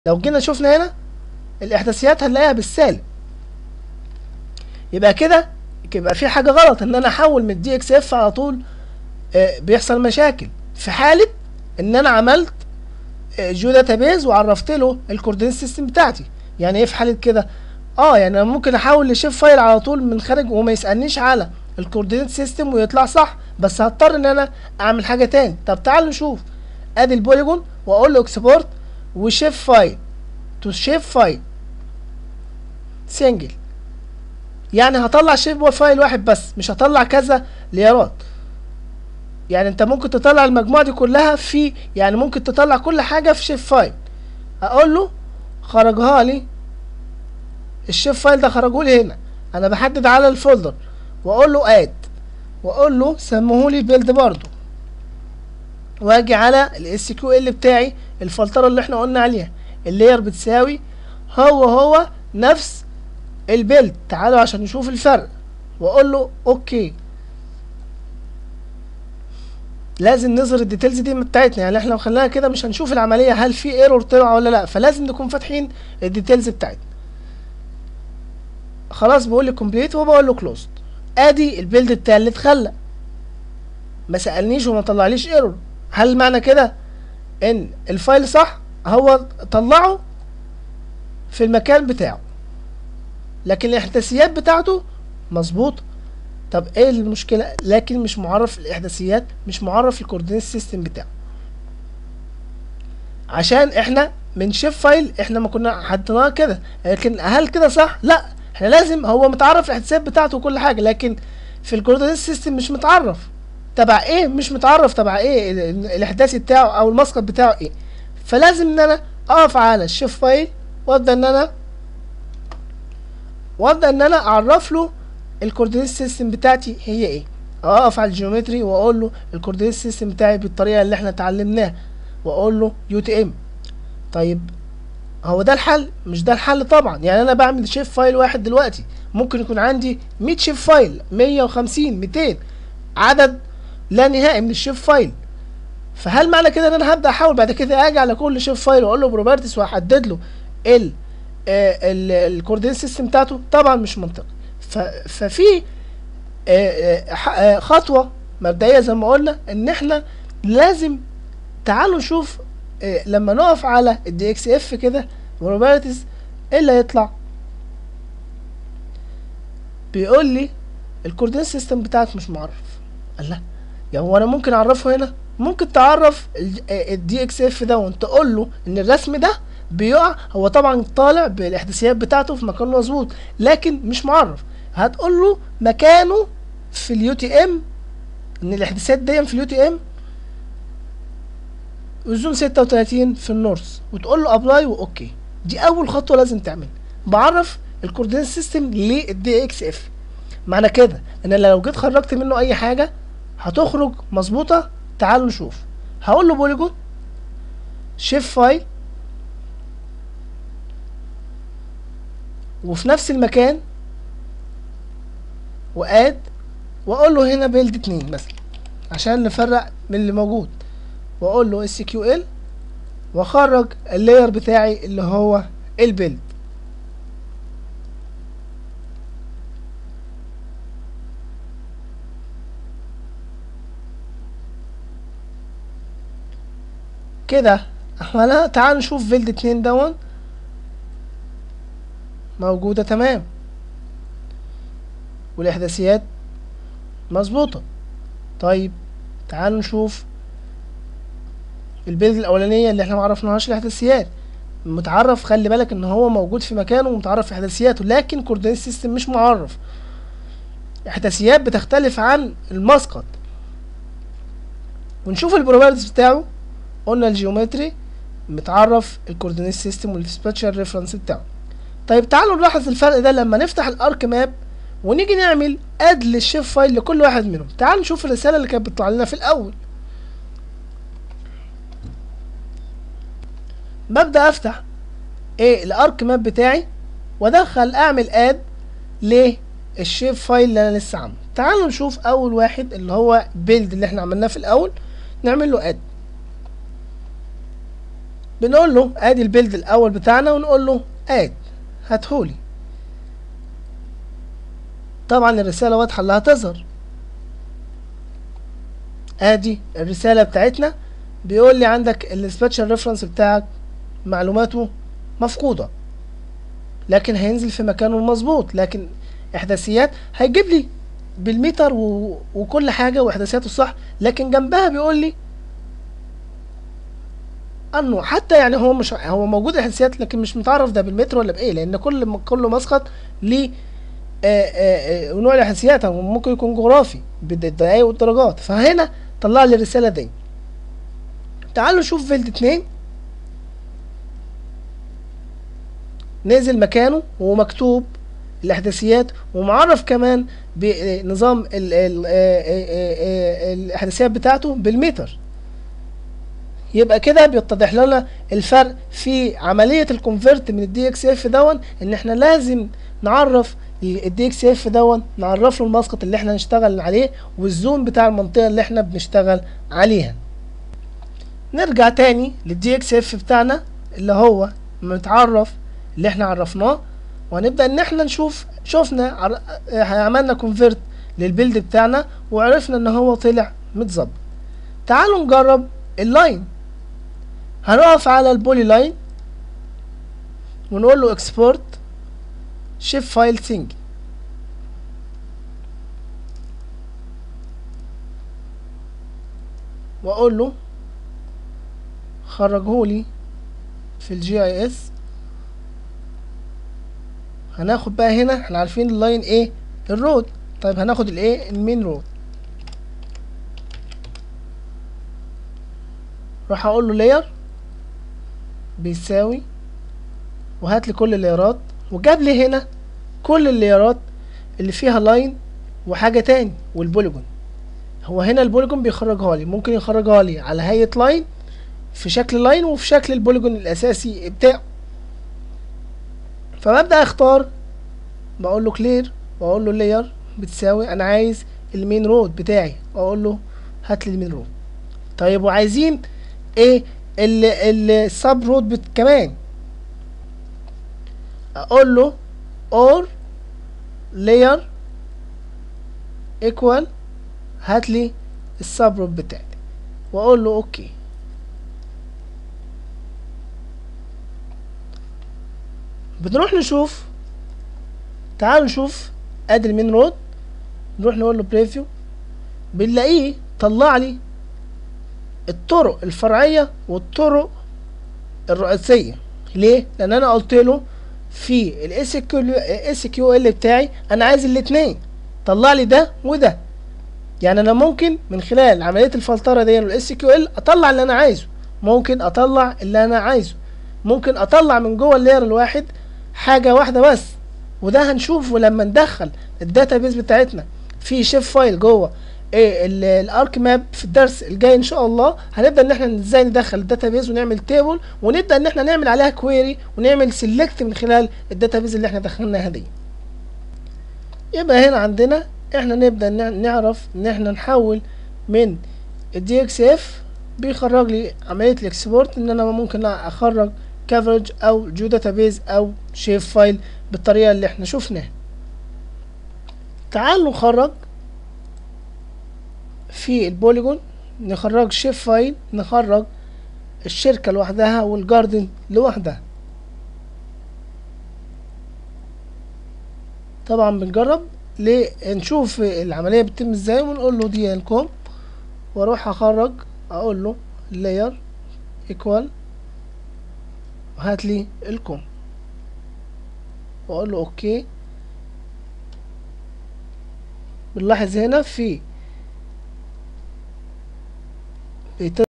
لو جينا شفنا هنا الاحداثيات هنلاقيها بالسالب يبقى كده يبقى في حاجه غلط ان انا احول من الدي اكس اف على طول آه، بيحصل مشاكل في حاله ان انا عملت جو داتابيز وعرفت له الكوردينيت سيستم بتاعتي يعني ايه في حاله كده اه يعني انا ممكن احول لشيف فايل على طول من خارج وما يسالنيش على الكوردينيت سيستم ويطلع صح بس هضطر ان انا اعمل حاجه تاني طب تعالوا نشوف ادي البوليجون واقول له اكسبورت وشيف فايل تو شيف فايل سنجل يعني هطلع شيف فايل واحد بس مش هطلع كذا ليارات يعني انت ممكن تطلع المجموعه دي كلها في يعني ممكن تطلع كل حاجه في شيف فايل اقول له خرجها لي الشيف فايل ده خرجه لي هنا انا بحدد على الفولدر واقول له اد واقول له سموهولي بيلد برضو واجي على الاس كيو ال بتاعي الفلتره اللي احنا قلنا عليها اللاير بتساوي هو هو نفس البيلد تعالوا عشان نشوف الفرق واقول له اوكي لازم نظهر الديتيلز دي بتاعتنا يعني احنا لو خلينا كده مش هنشوف العمليه هل في ايرور طلع ولا لا فلازم نكون فاتحين الديتيلز بتاعتنا خلاص بقول لي كومبليت وبقول له كلوزد ادي البيلد بتاعي اللي اتخلى ما سالنيش وما طلعليش ايرور هل معنى كده ان الفايل صح هو طلعه في المكان بتاعه لكن الاحداثيات بتاعته مظبوطه طب ايه المشكله لكن مش معرف الاحداثيات مش معرف الكوردينيت سيستم بتاعه عشان احنا من شيف فايل احنا ما كنا حطيناه كده لكن هل كده صح لا احنا لازم هو متعرف الاحداثيات بتاعته وكل حاجه لكن في الكوردينيت سيستم مش متعرف تبع ايه مش متعرف تبع ايه ال- الاحداثي بتاعه او المسقط بتاعه ايه فلازم ان انا اقف على الشيف فايل وابدا ان انا وابدا ان انا اعرف له الكوردينيت سيستم بتاعتي هي ايه اقف على الجيومتري واقول له الكوردينيت سيستم بتاعي بالطريقه اللي احنا اتعلمناها واقول له يو تي ام طيب هو ده الحل مش ده الحل طبعا يعني انا بعمل شيف فايل واحد دلوقتي ممكن يكون عندي 100 شيف فايل 150 200 عدد لا نهائي من الشيف فايل فهل معنى كده ان انا هبدا احاول بعد كده اجي على كل شيف فايل واقول له بروبرتيز واحدد له ال الكوردينيت سيستم بتاعته طبعا مش منطقي ف- ففي آه، آه، ح- آه، خطوه مبدئيه زي ما قلنا ان احنا لازم تعالوا نشوف آه، لما نقف على الدي اكس اف كده بروبرتيز ايه اللي هيطلع بيقول لي الكوردينيت سيستم بتاعك مش معرف الله يعني هو انا ممكن اعرفه هنا ممكن تعرف الدي اكس اف ده وانت تقول له ان الرسم ده بيقع هو طبعا طالع بالاحداثيات بتاعته في مكان مظبوط لكن مش معرف هتقول له مكانه في اليو تي ام ان الاحداثيات دي في اليو تي ام وزون 36 في النورث وتقول له ابلاي واوكي دي اول خطوه لازم تعملها بعرف الكوردينيت سيستم للدي اكس اف معنى كده ان لو جيت خرجت منه اي حاجه هتخرج مظبوطه تعالوا نشوف هقول له بوليجون شيف فايل وفي نفس المكان واد واقول له هنا بيلد اتنين مثلا عشان نفرق من اللي موجود واقول له اس كيو ال واخرج اللاير بتاعي اللي هو البيلد كده احنا تعالوا نشوف بيلد اتنين دون موجودة تمام والاحداثيات مظبوطة طيب تعالوا نشوف البيلد الاولانية اللي احنا معرفناهاش الاحداثيات متعرف خلي بالك ان هو موجود في مكانه ومتعرف في احداثياته لكن كوردينيت سيستم مش معرف احداثيات بتختلف عن المسقط ونشوف البروبرتيز بتاعه قلنا الجيومتري متعرف الكوردينيت سيستم والسباتشال ريفرنس بتاعه طيب تعالوا نلاحظ الفرق ده لما نفتح الارك ماب ونيجي نعمل اد للشيف فايل لكل واحد منهم تعالوا نشوف الرساله اللي كانت بتطلع لنا في الاول ببدا افتح ايه الارك ماب بتاعي وادخل اعمل اد للشيف فايل اللي انا لسه عامله تعالوا نشوف اول واحد اللي هو بيلد اللي احنا عملناه في الاول نعمل له اد بنقول له ادي البيلد الاول بتاعنا ونقول له اد هاتهولي طبعا الرسالة واضحة اللي هتظهر ادي الرسالة بتاعتنا بيقول لي عندك السباتشال ريفرنس بتاعك معلوماته مفقودة لكن هينزل في مكانه المظبوط لكن احداثيات هيجيب لي بالمتر و... وكل حاجة واحداثياته صح لكن جنبها بيقول لي انه حتى يعني هو مش هو موجود احداثيات لكن مش متعرف ده بالمتر ولا بايه لان كل كل مسقط ليه ونوع الاحداثيات هو ممكن يكون جغرافي بالدقايق والدرجات فهنا طلع لي الرسالة دي تعالوا نشوف فيلد اتنين نزل مكانه ومكتوب الاحداثيات ومعرف كمان بنظام ال ال الاحداثيات بتاعته بالمتر يبقى كده بيتضح لنا الفرق في عملية الكونفرت من الدي اكس اف دون ان احنا لازم نعرف الدي اكس اف دون نعرف له المسقط اللي احنا هنشتغل عليه والزوم بتاع المنطقة اللي احنا بنشتغل عليها نرجع تاني للدي اكس اف بتاعنا اللي هو متعرف اللي احنا عرفناه وهنبدأ ان احنا نشوف شفنا عملنا كونفرت للبيلد بتاعنا وعرفنا ان هو طلع متظبط تعالوا نجرب اللاين هنقف على البولي لاين ونقول له اكسبورت شيب فايل ثينج واقول له خرجهولي في الجي اي اس هناخد بقى هنا احنا عارفين اللاين ايه الرود طيب هناخد الايه المين رود راح اقول له لاير بيساوي وهات لي كل اللايرات وجاب لي هنا كل اللايرات اللي فيها لاين وحاجة تاني والبوليجون هو هنا البوليجون بيخرجها لي ممكن يخرجها لي على هيئة لاين في شكل لاين وفي شكل البوليجون الاساسي بتاعه فببدأ اختار بقول له كلير واقول له لاير بتساوي انا عايز المين رود بتاعي اقول له هات لي المين رود طيب وعايزين ايه السب رود بت كمان اقول له اور layer equal هات لي السب رود بتاعي واقول له اوكي بنروح نشوف تعالوا نشوف ادي المين رود نروح نقول له بريفيو بنلاقيه طلع لي الطرق الفرعية والطرق الرئيسية ليه؟ لأن أنا قلت له في الاس كيو ال بتاعي أنا عايز الاتنين طلع لي ده وده يعني أنا ممكن من خلال عملية الفلترة دي والاس كيو ال أطلع اللي أنا عايزه ممكن أطلع اللي أنا عايزه ممكن أطلع من جوه اللاير الواحد حاجة واحدة بس وده هنشوفه لما ندخل الداتابيز بتاعتنا في شيف فايل جوه ايه الارك ماب في الدرس الجاي ان شاء الله هنبدا ان احنا ازاي ندخل الداتابيز ونعمل تيبل ونبدا ان احنا نعمل عليها كويري ونعمل سيلكت من خلال الداتابيز اللي احنا دخلناها دي يبقى هنا عندنا احنا نبدا نعرف ان احنا نحول من الدي اكس اف بيخرج لي عمليه الاكسبورت ان انا ممكن اخرج كفرج او جو داتابيز او شيف فايل بالطريقه اللي احنا شفناها تعالوا نخرج في البوليجون نخرج شيف فايل نخرج الشركة لوحدها والجاردن لوحدها طبعا بنجرب ليه نشوف العملية بتتم ازاي ونقول له دي الكوم واروح اخرج اقول له layer equal وهات لي الكوم واقول له اوكي بنلاحظ هنا في